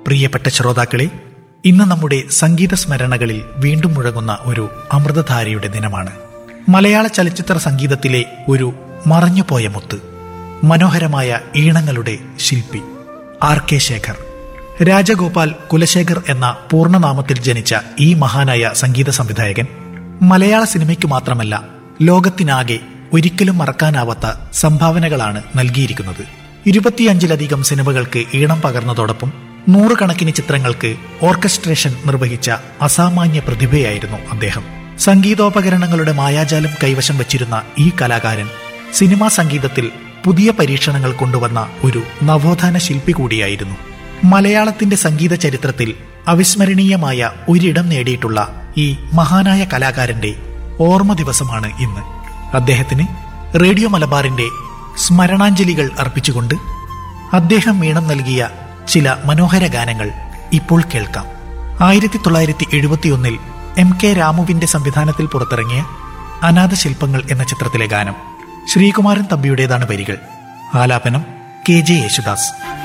പ്രിയപ്പെട്ട ശ്രോതാക്കളെ ഇന്ന് നമ്മുടെ സംഗീത സ്മരണകളിൽ വീണ്ടും മുഴങ്ങുന്ന ഒരു അമൃതധാരയുടെ ദിനമാണ് മലയാള ചലച്ചിത്ര സംഗീതത്തിലെ ഒരു മറഞ്ഞുപോയ മുത്ത് മനോഹരമായ ഈണങ്ങളുടെ ശില്പി ആർ കെ ശേഖർ രാജഗോപാൽ കുലശേഖർ എന്ന പൂർണ്ണനാമത്തിൽ ജനിച്ച ഈ മഹാനായ സംഗീത സംവിധായകൻ മലയാള സിനിമയ്ക്കു മാത്രമല്ല ലോകത്തിനാകെ ഒരിക്കലും മറക്കാനാവാത്ത സംഭാവനകളാണ് നൽകിയിരിക്കുന്നത് ഇരുപത്തിയഞ്ചിലധികം സിനിമകൾക്ക് ഈണം പകർന്നതോടൊപ്പം നൂറുകണക്കിന് ചിത്രങ്ങൾക്ക് ഓർക്കസ്ട്രേഷൻ നിർവഹിച്ച അസാമാന്യ പ്രതിഭയായിരുന്നു അദ്ദേഹം സംഗീതോപകരണങ്ങളുടെ മായാജാലം കൈവശം വച്ചിരുന്ന ഈ കലാകാരൻ സിനിമാ സംഗീതത്തിൽ പുതിയ പരീക്ഷണങ്ങൾ കൊണ്ടുവന്ന ഒരു നവോത്ഥാന ശില്പി കൂടിയായിരുന്നു മലയാളത്തിന്റെ സംഗീത ചരിത്രത്തിൽ അവിസ്മരണീയമായ ഒരിടം നേടിയിട്ടുള്ള ഈ മഹാനായ കലാകാരന്റെ ഓർമ്മ ദിവസമാണ് ഇന്ന് അദ്ദേഹത്തിന് റേഡിയോ മലബാറിന്റെ സ്മരണാഞ്ജലികൾ അർപ്പിച്ചുകൊണ്ട് അദ്ദേഹം ഈണം നൽകിയ ചില മനോഹര ഗാനങ്ങൾ ഇപ്പോൾ കേൾക്കാം ആയിരത്തി തൊള്ളായിരത്തി എഴുപത്തിയൊന്നിൽ എം കെ രാമുവിന്റെ സംവിധാനത്തിൽ പുറത്തിറങ്ങിയ അനാഥ ശില്പങ്ങൾ എന്ന ചിത്രത്തിലെ ഗാനം ശ്രീകുമാരൻ തമ്പിയുടേതാണ് വരികൾ ആലാപനം കെ ജെ യേശുദാസ്